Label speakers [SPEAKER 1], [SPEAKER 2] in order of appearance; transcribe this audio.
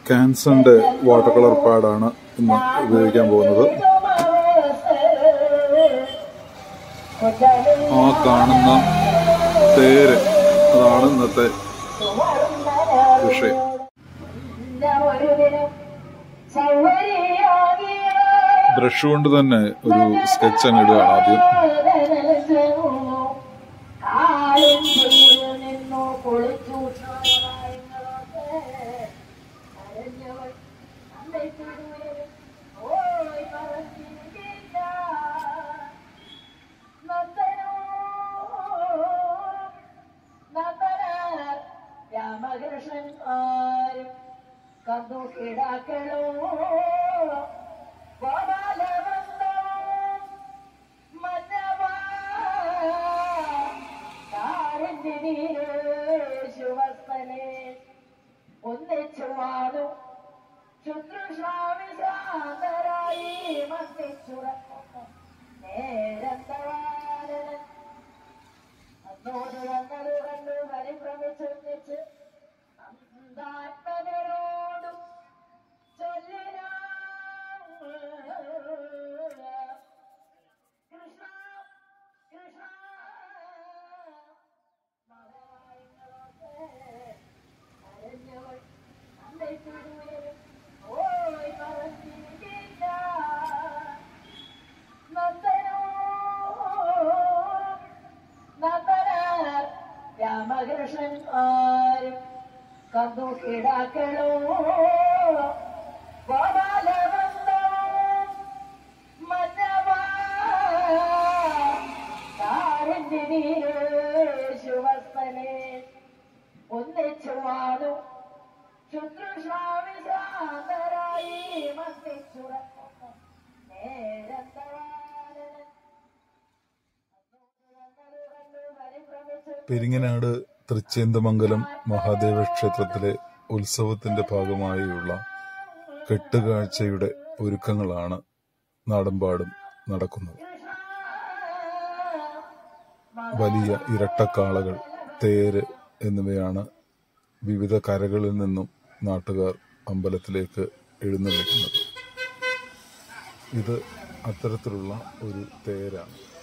[SPEAKER 1] ക്യാൻസറിന്റെ water colour പാഡാണ് ഇന്ന് ഉപയോഗിക്കാൻ പോകുന്നത് ആ കാണുന്ന തേര് അതാണ് ഇന്നത്തെ വിഷയം ബ്രഷ് കൊണ്ട് തന്നെ ഒരു സ്കെച്ച് അങ്ങ് ഇടുകയാണ് ആദ്യം
[SPEAKER 2] രാമകൃഷ്ണൻ ആരും കന്നു കിടാക്കളോ ഗോപാലവന്തോ മന്നവാ കാരന്റെ നീരേശുവസ്തനെ ഒന്നിച്ചു വാണു ശുശ്രൂഷാവിശാന്തരായി മന്ദിച്ചുറക്കുന്നു നേരന്തവാനൻ അന്നോട് വന്നത് കണ്ടു പരിഭ്രമിച്ചൊന്നിച്ച് അന്താത്മനോടും ചൊല്ലിനാം കൃഷ്ണ കൃഷ്ണ മലയാളങ്ങളൊക്കെ അരഞ്ഞവൾ അന്തയ്ക്കുയരും ഓയ് പറഞ്ഞില്ല നന്ദനോ നന്ദനാർ രാമകൃഷ്ണൻ ആരും കന്നു കിടാക്കളോ ഗോപാലവന്തോ മന്നവാ കാരന്റെ നീരേശുവസ്തനെ ഒന്നിച്ചു വാണു ശുശ്രൂഷാവിശാന്തരായി മന്ദിച്ചുറക്കുന്നു നേരന്തവാനൻ
[SPEAKER 1] പെരിങ്ങനാട് തൃച്ചേന്തമംഗലം മഹാദേവ ക്ഷേത്രത്തിലെ ഉത്സവത്തിന്റെ ഭാഗമായുള്ള കെട്ടുകാഴ്ചയുടെ ഒരുക്കങ്ങളാണ് നാടൻപാടും നടക്കുന്നത് വലിയ ഇരട്ടക്കാളകൾ തേര് എന്നിവയാണ് വിവിധ കരകളിൽ നിന്നും നാട്ടുകാർ അമ്പലത്തിലേക്ക് എഴുന്നള്ളിക്കുന്നത് ഇത് അത്തരത്തിലുള്ള ഒരു തേരാണ്